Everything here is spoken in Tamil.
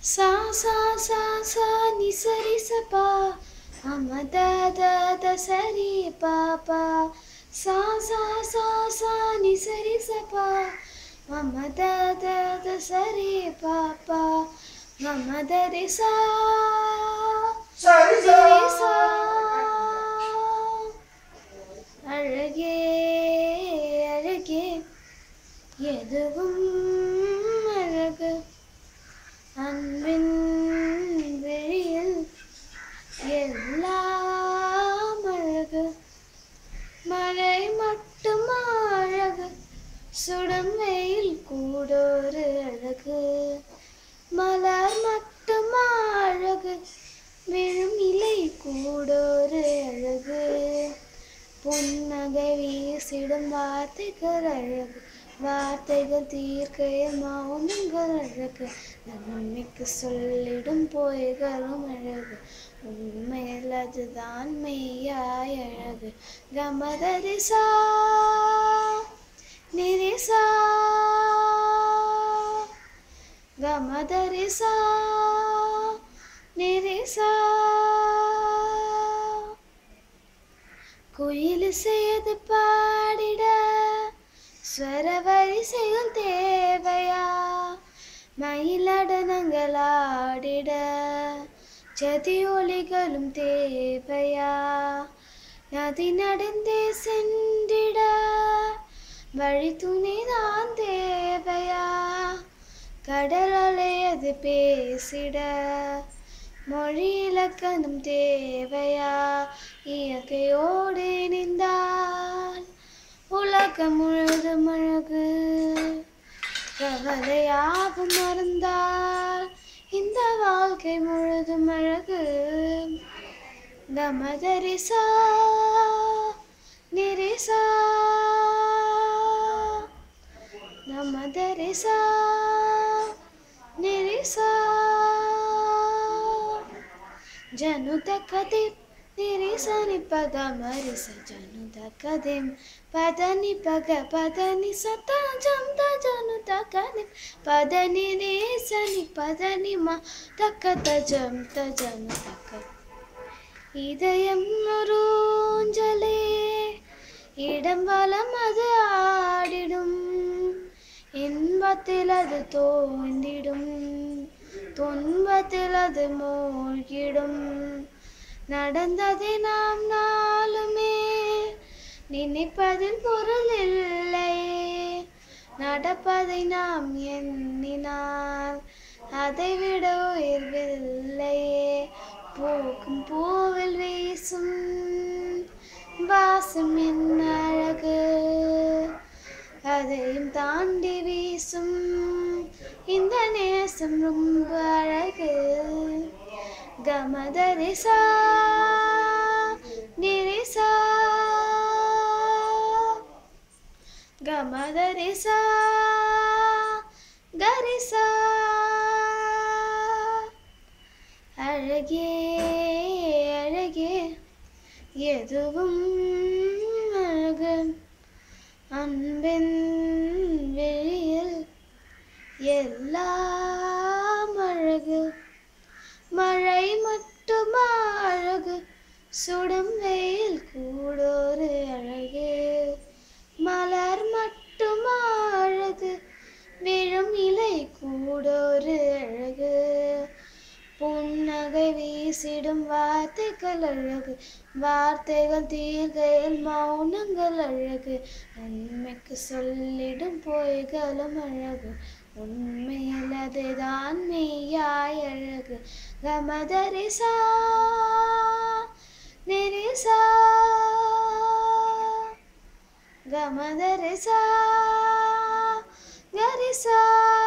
சா சா சா சா நி சரி சபா மம த த த சரி பாபா சா சா சா சா நி சரி சபா மம த த த சரி பாப்பா மம த ரி சா சரி சரி சா அழகே அழகே எதுவும் அழகு அன்பின் வெளியில் எல்லாம் அழகு மழை மட்டும் அழகு சுடும் வெயில் கூட ஒரு அழகு மலர் மட்டும் அழகு விழும் இலை கூட ஒரு அழகு புன்னகை வீசிடும் வார்த்தைகள் அழகு வார்த்தைகள் தீர்க்கையில் மௌனங்கள் அழகு நன்மைக்கு சொல்லிடும் பொய்களும் அழகு உண்மையில் அதுதான் மெய்யாய் அழகு கமதரிசா நிரிசா கமதரிசா நிரிசா குயில் செய்து பாடிட ஸ்வர வரிசைகள் தேவையா மயிலடனங்கள் ஆடிட ஜதி ஒலிகளும் தேவையா நதி நடந்தே சென்றிட வழி துணிதான் தேவையா கடல் அலையது பேசிட மொழி இலக்கணம் தேவையா இயற்கையோடு இணைந்தால் உலகம் முழுதும் அழகு கவலையாகும் மறந்தால் இந்த வாழ்க்கை முழுதும் அழகு கமதரிசா நிரிசா நமதரிசா நிரிசா జనుత కది నిరిసని పగ మరిస జనుత కదిం పదని పగ పదని సత జంత జనుత కదిం పదని రేసని పదని మా తక్కత జంత జనుత இதயம் நொறுஞ்சலே இடம் வலம் அது ஆடிடும் இன்பத்தில் அது தோன்றிடும் துன்பத்தில் அது மூழ்கிடும் நடந்ததை நாம் நாளுமே நினைப்பதில் பொருள் இல்லையே நடப்பதை நாம் எண்ணினால் அதை விட உயர்வில்லையே பூக்கும் பூவில் வீசும் வாசம் என்ன அழகு அதையும் தாண்டி வீசும் இந்த நேசம் ரொம்ப அழகு கமதரிசா நிரிசா கமதரிசா கரிசா அழகே அழகே எதுவும் அழகு அன்பின் வெளியில் எல்லாம் அழகு மழை மட்டும் அழகு சுடும் வெயில் கூட ஒரு அழகு மலர் மட்டும் அழகு விழும் இலை கூட ஒரு அழகு புன்னகை வீசிடும் வார்த்தைகள் அழகு வார்த்தைகள் தீர்கையில் மௌனங்கள் அழகு நன்மைக்கு சொல்லிடும் பொய்களும் அழகு உண்மையில் அதுதான் மெய்யாய் அழகு கமதரிசா நிரிசா கமதரிசா கரிசா